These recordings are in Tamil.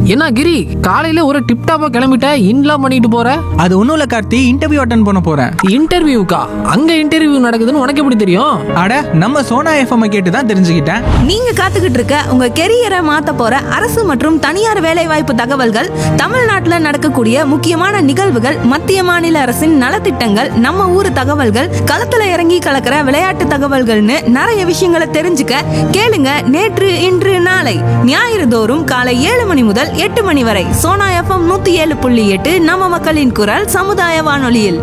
என்ன கிரி காலையில ஒரு டிப்டாப்பா கிளம்பிட்ட இன்லாம் பண்ணிட்டு போற அது ஒன்றும் இல்லை கார்த்தி இன்டர்வியூ அட்டன் பண்ண போகிறேன் இன்டர்வியூக்கா அங்க இன்டர்வியூ நடக்குதுன்னு உனக்கு எப்படி தெரியும் அட நம்ம சோனா எஃப்எம் கேட்டு தான் தெரிஞ்சுக்கிட்டேன் நீங்க காத்துக்கிட்டு இருக்க உங்க கெரியரை மாத்த போற அரசு மற்றும் தனியார் வேலைவாய்ப்பு தகவல்கள் தமிழ்நாட்டுல நடக்கக்கூடிய முக்கியமான நிகழ்வுகள் மத்திய மாநில அரசின் நலத்திட்டங்கள் நம்ம ஊர் தகவல்கள் களத்துல இறங்கி கலக்கிற விளையாட்டு தகவல்கள்னு நிறைய விஷயங்களை தெரிஞ்சுக்க கேளுங்க நேற்று இன்று நாளை ஞாயிறு தோறும் காலை ஏழு மணி முதல் எட்டு மணி வரை சோனா எஃப்எம் நூத்தி ஏழு புள்ளி எட்டு நம்ம மக்களின் குரல் சமுதாய வானொலியில்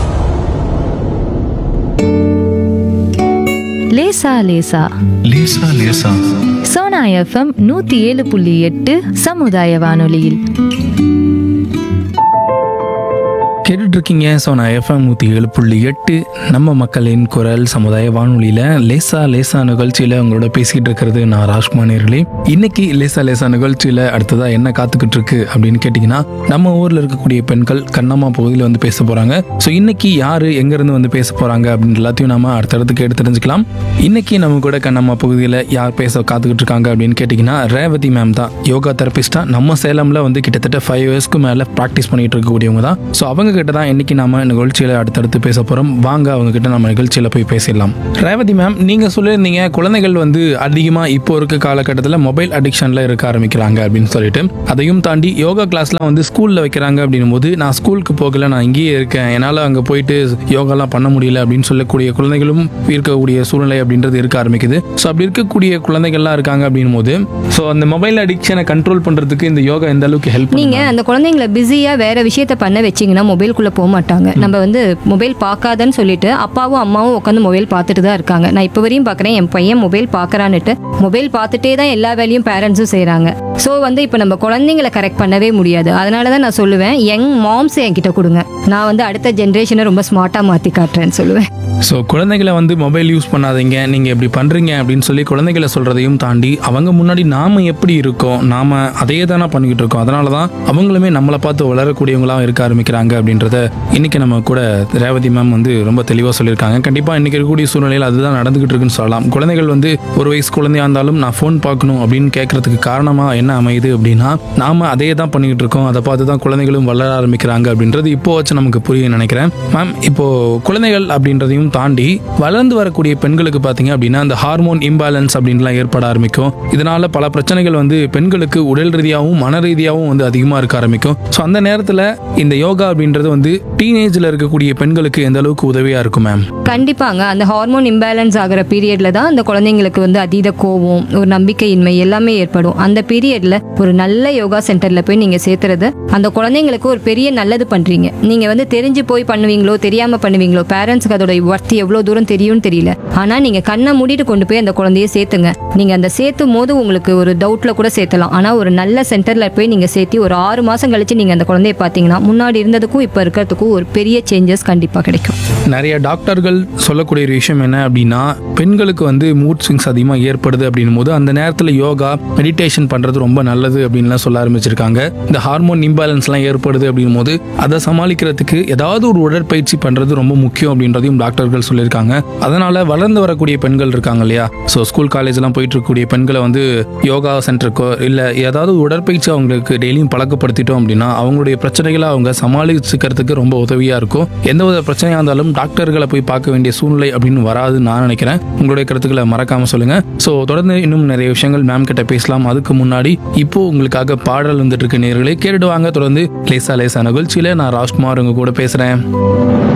லேசா லேசா லேசா லேசா சோனா எஃப்எம் நூத்தி ஏழு புள்ளி எட்டு சமுதாய வானொலியில் கேட்டுட்டு இருக்கீங்க ஸோ நான் எஃப்எம் நூற்றி ஏழு புள்ளி எட்டு நம்ம மக்களின் குரல் சமுதாய வானொலியில் லேசா லேசா நிகழ்ச்சியில் உங்களோட பேசிக்கிட்டு இருக்கிறது நான் ராஜ்குமார் நேர்களே இன்னைக்கு லேசா லேசா நிகழ்ச்சியில் அடுத்ததாக என்ன காத்துக்கிட்டு இருக்கு அப்படின்னு கேட்டிங்கன்னா நம்ம ஊரில் இருக்கக்கூடிய பெண்கள் கண்ணம்மா பகுதியில் வந்து பேச போகிறாங்க ஸோ இன்னைக்கு யார் எங்கேருந்து வந்து பேச போகிறாங்க அப்படின்னு எல்லாத்தையும் நம்ம அடுத்தடுத்து கேட்டு தெரிஞ்சுக்கலாம் இன்னைக்கு நம்ம கூட கண்ணம்மா பகுதியில் யார் பேச காத்துக்கிட்டு இருக்காங்க அப்படின்னு கேட்டிங்கன்னா ரேவதி மேம் தான் யோகா தெரபிஸ்டாக நம்ம சேலமில் வந்து கிட்டத்தட்ட ஃபைவ் இயர்ஸ்க்கு மேலே ப்ராக்டிஸ் பண்ணிட்டு இருக்கக்கூடியவங்க தான் ஸோ அவங்க கிட்ட தான் இன்னைக்கு நாம நிகழ்ச்சியில் அடுத்தடுத்து பேச போகிறோம் வாங்க அவங்க கிட்ட நம்ம நிகழ்ச்சியில் போய் பேசிடலாம் ரேவதி மேம் நீங்கள் சொல்லியிருந்தீங்க குழந்தைகள் வந்து அதிகமாக இப்போ இருக்க காலகட்டத்தில் மொபைல் அடிக்ஷனில் இருக்க ஆரம்பிக்கிறாங்க அப்படின்னு சொல்லிட்டு அதையும் தாண்டி யோகா கிளாஸ்லாம் வந்து ஸ்கூலில் வைக்கிறாங்க அப்படின்னும் போது நான் ஸ்கூலுக்கு போகல நான் இங்கேயே இருக்கேன் என்னால் அங்கே போயிட்டு யோகாலாம் பண்ண முடியல அப்படின்னு சொல்லக்கூடிய குழந்தைகளும் இருக்கக்கூடிய சூழ்நிலை அப்படின்றது இருக்க ஆரம்பிக்குது ஸோ அப்படி இருக்கக்கூடிய குழந்தைகள்லாம் இருக்காங்க அப்படின்னும் போது ஸோ அந்த மொபைல் அடிக்ஷனை கண்ட்ரோல் பண்ணுறதுக்கு இந்த யோகா எந்த அளவுக்கு ஹெல்ப் நீங்க அந்த குழந்தைங்களை பிஸியா வேற விஷயத்த பண்ண வச்சீங்கன்னா மொபைல்குள்ள போக மாட்டாங்க நம்ம வந்து மொபைல் பார்க்காதன்னு சொல்லிட்டு அப்பாவும் அம்மாவும் உட்காந்து மொபைல் பார்த்துட்டு தான் இருக்காங்க நான் இப்போ வரையும் பார்க்குறேன் என் பையன் மொபைல் பார்க்கறான்னுட்டு மொபைல் பார்த்துட்டே தான் எல்லா வேலையும் பேரண்ட்ஸும் செய்றாங்க ஸோ வந்து இப்போ நம்ம குழந்தைங்களை கரெக்ட் பண்ணவே முடியாது அதனால தான் நான் சொல்லுவேன் யங் மாம்ஸ் என்கிட்ட கொடுங்க நான் வந்து அடுத்த ஜென்ரேஷனை ரொம்ப ஸ்மார்ட்டாக மாற்றி காட்டுறேன்னு சொல்லுவேன் ஸோ குழந்தைகளை வந்து மொபைல் யூஸ் பண்ணாதீங்க நீங்கள் இப்படி பண்ணுறீங்க அப்படின்னு சொல்லி குழந்தைகளை சொல்கிறதையும் தாண்டி அவங்க முன்னாடி நாம் எப்படி இருக்கோம் நாம் அதையே தானே பண்ணிக்கிட்டு இருக்கோம் அதனால தான் அவங்களுமே நம்மளை பார்த்து வளரக்கூடியவங்களாம் இருக்க ஆரம்பிக்கிறாங்க அப்படின்றத இன்னைக்கு நம்ம கூட ரேவதி மேம் வந்து ரொம்ப தெளிவாக சொல்லியிருக்காங்க கண்டிப்பாக இன்னைக்கு இருக்கக்கூடிய சூழ்நிலையில் அதுதான் நடந்துகிட்டு இருக்குன்னு சொல்லலாம் குழந்தைகள் வந்து ஒரு வயசு குழந்தையா இருந்தாலும் நான் ஃபோன் பார்க்கணும் அப்படின்னு கேட்கறதுக்கு காரணமாக என்ன அமையுது அப்படின்னா நாம அதே தான் பண்ணிக்கிட்டு இருக்கோம் அதை பார்த்து தான் குழந்தைகளும் வளர ஆரம்பிக்கிறாங்க அப்படின்றது இப்போ வச்சு நமக்கு புரியும் நினைக்கிறேன் மேம் இப்போ குழந்தைகள் அப்படின்றதையும் தாண்டி வளர்ந்து வரக்கூடிய பெண்களுக்கு பார்த்தீங்க அப்படின்னா அந்த ஹார்மோன் இம்பேலன்ஸ் அப்படின்லாம் ஏற்பட ஆரம்பிக்கும் இதனால பல பிரச்சனைகள் வந்து பெண்களுக்கு உடல் ரீதியாகவும் மன ரீதியாகவும் வந்து அதிகமாக இருக்க ஆரம்பிக்கும் ஸோ அந்த நேரத்தில் இந்த யோகா அப்படின்றது வந்து டீனேஜில் இருக்கக்கூடிய பெண்களுக்கு எந்த அளவுக்கு உதவியாக இருக்கும் மேம் கண்டிப்பாங்க அந்த ஹார்மோன் இம்பேலன்ஸ் ஆகிற பீரியட்ல தான் அந்த குழந்தைங்களுக்கு வந்து அதீத கோவம் ஒரு நம்பிக்கையின்மை எல்லாமே ஏற்படும் அந்த பீரியட்ல ஒரு நல்ல யோகா சென்டர்ல போய் நீங்க சேர்த்துறது அந்த குழந்தைங்களுக்கு ஒரு பெரிய நல்லது பண்றீங்க நீங்க வந்து தெரிஞ்சு போய் பண்ணுவீங்களோ தெரியாம பண்ணுவீங்களோ பேரண்ட்ஸ்க்கு அதோட ஒர்த்தி எவ்வளவு தூரம் தெரியும்னு தெரியல ஆனா நீங்க கண்ணை மூடிட்டு கொண்டு போய் அந்த குழந்தைய சேர்த்துங்க நீங்க அந்த சேர்த்தும் போது உங்களுக்கு ஒரு டவுட்ல கூட சேர்த்தலாம் ஆனா ஒரு நல்ல சென்டர்ல போய் நீங்க சேர்த்து ஒரு ஆறு மாசம் கழிச்சு நீங்க அந்த குழந்தைய பாத்தீங்கன்னா முன்னாடி இருந்ததுக்கும் இப்ப இருக்கிறதுக்கும் ஒரு பெரிய சேஞ்சஸ் கண்டிப்பா கிடைக்கும் நிறைய டாக்டர்கள் சொல்லக்கூடிய ஒரு விஷயம் என்ன அப்படின்னா பெண்களுக்கு வந்து மூட் ஸ்விங்ஸ் அதிகமாக ஏற்படுது அப்படின்னும் போது அந்த நேரத்தில் யோகா மெடிடேஷன் பண்ணுறது ரொம்ப நல்லது அப்படின்லாம் சொல்ல ஆரம்பிச்சிருக்காங்க இந்த ஹார்மோன் இம்பேலன்ஸ்லாம் ஏற்படுது அப்படின்னும் போது அதை சமாளிக்கிறதுக்கு ஏதாவது ஒரு உடற்பயிற்சி பண்ணுறது ரொம்ப முக்கியம் அப்படின்றதையும் டாக்டர்கள் சொல்லியிருக்காங்க அதனால வளர்ந்து வரக்கூடிய பெண்கள் இருக்காங்க இல்லையா ஸோ ஸ்கூல் காலேஜ்லாம் போயிட்டு இருக்கக்கூடிய பெண்களை வந்து யோகா சென்டருக்கோ இல்லை ஏதாவது உடற்பயிற்சி அவங்களுக்கு டெய்லியும் பழக்கப்படுத்திட்டோம் அப்படின்னா அவங்களுடைய பிரச்சனைகளை அவங்க சமாளிச்சுக்கிறதுக்கு ரொம்ப உதவியாக இருக்கும் எந்த ஒரு பிரச்சனையாக இருந்தாலும் டாக்டர்களை போய் பார்க்க வேண்டிய சூழ்நிலை அப்படின்னு வராதுன்னு நான் நினைக்கிறேன் உங்களுடைய கருத்துக்களை மறக்காம சொல்லுங்க ஸோ தொடர்ந்து இன்னும் நிறைய விஷயங்கள் மேம் கிட்ட பேசலாம் அதுக்கு முன்னாடி இப்போ உங்களுக்காக பாடல் வந்துட்டு இருக்க நேர்களை கேட்டுட்டு வாங்க தொடர்ந்து லேசா லேசா நிகழ்ச்சியில நான் ராஜ்குமார் உங்க கூட பேசுறேன்